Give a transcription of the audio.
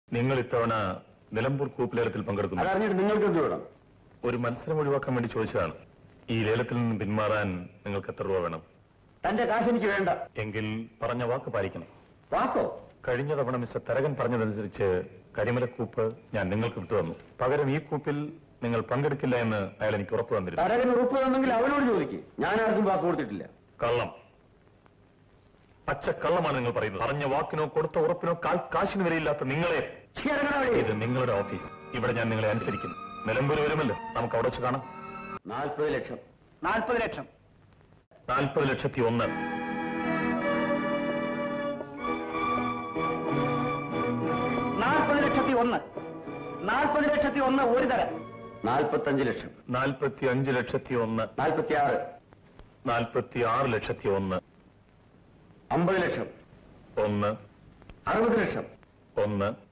നിങ്ങൾ ഇത്തവണ നിലമ്പൂർ കൂപ്പ് ലേലത്തിൽ പങ്കെടുക്കുന്നു അതറിഞ്ഞിട്ട് നിങ്ങൾക്ക് എന്ത് വേണം ഒരു മത്സരം ഒഴിവാക്കാൻ വേണ്ടി ചോദിച്ചതാണ് ഈ ലേലത്തിൽ നിന്ന് പിന്മാറാൻ നിങ്ങൾക്ക് എത്ര രൂപ വേണം തന്റെ കാശ് എനിക്ക് വേണ്ട എങ്കിൽ പറഞ്ഞ വാക്ക് പാലിക്കണം വാക്കോ കഴിഞ്ഞ തവണ മിസ്റ്റർ തരകൻ പറഞ്ഞതനുസരിച്ച് കരിമലക്കൂപ്പ് ഞാൻ നിങ്ങൾക്ക് വിട്ടുതന്നു പകരം ഈ കൂപ്പിൽ നിങ്ങൾ പങ്കെടുക്കില്ല എന്ന് അയാൾ എനിക്ക് ഉറപ്പ് തന്നിരുന്നു തരകന് ഉറപ്പ് തന്നെങ്കിൽ അവനോട് ചോദിക്കും ഞാൻ ആർക്കും വാക്ക് കൊടുത്തിട്ടില്ല കള്ളം പച്ച കള്ളമാണ് നിങ്ങൾ പറയുന്നത് പറഞ്ഞ വാക്കിനോ കൊടുത്ത ഉറപ്പിനോ കാൽ കാശിന് വരെയില്ലാത്ത നിങ്ങളെ ഛീ, ഇറങ്ങടാ വെളിയിൽ. ഇത് നിങ്ങളുടെ ഓഫീസ് ഇവിടെ ഞാൻ നിങ്ങളെ അനുസരിക്കുന്നു നിലമ്പൂർ വരുമല്ലോ നമുക്ക് അവിടെ വെച്ച് കാണാം നാൽപ്പത് ലക്ഷം നാൽപ്പത് ലക്ഷം നാൽപ്പത് ലക്ഷത്തി ഒന്ന് നാൽപ്പത് ലക്ഷത്തി ഒന്ന് നാൽപ്പത് ലക്ഷത്തി ഒന്ന് ഒരു തരം നാൽപ്പത്തഞ്ച് ലക്ഷം നാൽപ്പത്തി അഞ്ച് ലക്ഷത്തി ഒന്ന് നാൽപ്പത്തി ആറ് നാൽപ്പത്തി ആറ് ലക്ഷത്തി ഒന്ന് അമ്പത് ലക്ഷം ഒന്ന് അറുപത് ലക്ഷം ഒന്ന്